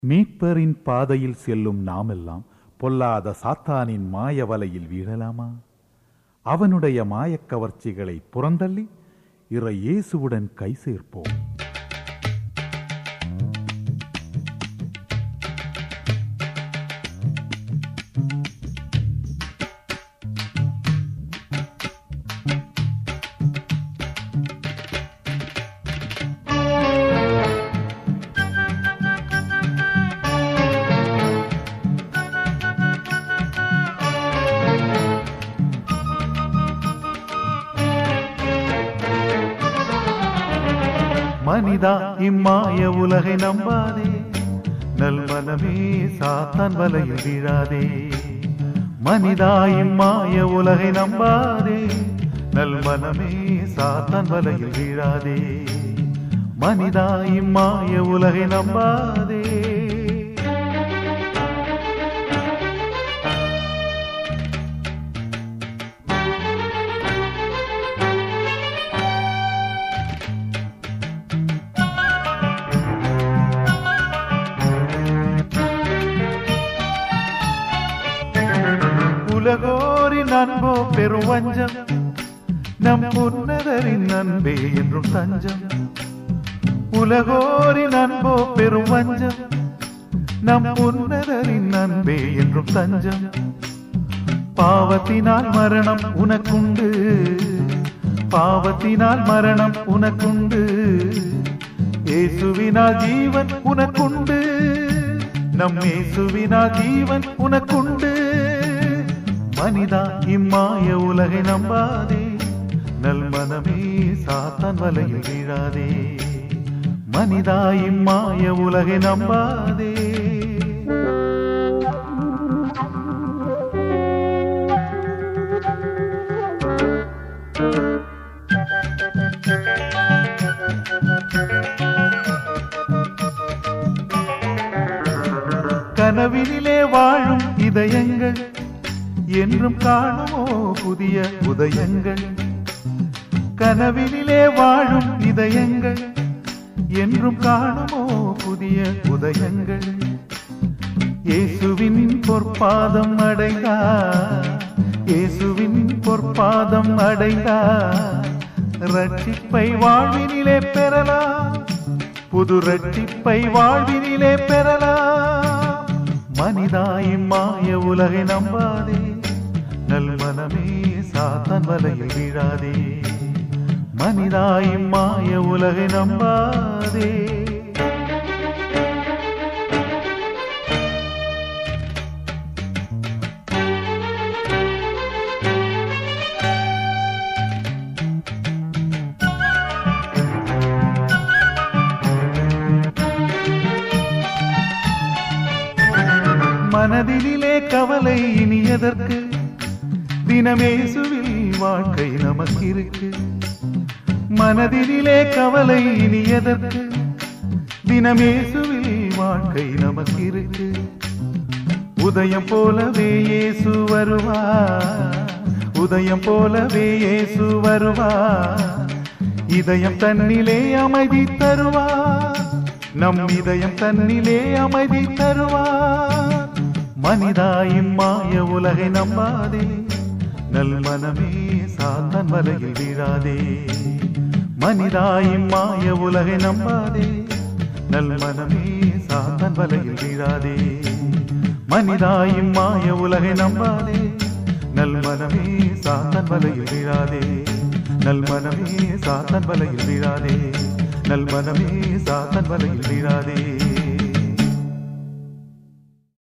மீட்பரின் பாதையில் செல்லும் நாமெல்லாம் பொல்லாத சாத்தானின் மாய வலையில் வீழலாமா அவனுடைய மாயக் கவர்ச்சிகளை புறந்தள்ளி இறை இயேசுவுடன் கை சேர்ப்போம் மனிதா இம்மாய உலகை நம்பாதே நல்மனமே சாத்தான் வலையில் வீழாதே மனிதா இம்மாய உலகை நம்பாதே நல்மனமே சாத்தான் வலையில் வீழாதே மனிதா இம்மாய உலகை நம்பாதே உலகோரின் அன்போ பெரும் வஞ்சம் நம் உன்னதரின் அன்பே என்றும் தஞ்சம் உலகோரின் அன்போ பெரும் வஞ்சம் நம் உன்னதரின் அன்பே என்றும் தஞ்சம் பாவத்தினால் மரணம் உனக்குண்டு பாவத்தினால் மரணம் உனக்குண்டு இயேசுவினால் ஜீவன் உனக்குண்டு நம் இயேசுவினால் ஜீவன் உனக்குண்டு மனிதா இம்மாய உலகை நம்பாதே நல்மனமே சாத்தான் வலையில் வீழாதே மனிதா இம்மாய உலகை நம்பாதே கனவினிலே வாழும் இதயங்கள் என்றும் காணுமோ புதிய உதயங்கள் கனவினிலே வாழும் இதயங்கள் என்றும் காணுமோ புதிய உதயங்கள் இயேசுவின் பொற்பாதம் அடைந்தா இயேசுவின் பொற்பாதம் அடைந்தா ரட்சிப்பை வாழ்வினிலே பெறலாம் புது ரட்சிப்பை வாழ்வினிலே பெறலாம் மனிதாயின் மாய உலகை நம்பாதே நல்மனமே சாத்தான் வலையில் வீழாதே மனிதாயின் மாய உலகை நம்பாதே மனதிலே கவலை இனி எதற்கு தினமேசுவில் வாழ்க்கை நமக்கிருக்கு மனதிலே கவலை இனி எதற்கு தினமேசுவில் வாழ்க்கை நமக்கிருக்கு உதயம் போலவே இயேசு வருவா உதயம் போலவே இயேசு வருவா இதயம் தன்னிலே அமைதி தருவா நம் இதயம் தன்னிலே அமைதி தருவா மனிதாயின் மாய உலகை நம்பாதே நல்மனமே சாத்தன் வலையில் வீழாதே மனிதாயின் மாய உலகை நம்பாதே நல்மனமே சாத்தன் வலையில் வீழாதே மனிதாயின் மாய உலகை நம்பாதே நல்மனமே சாத்தன் வலையில் வீழாதே நல்மனமே சாத்தன் வலையில் வீழாதே நல்மனமே சாத்தன் வலையில் வீழாதே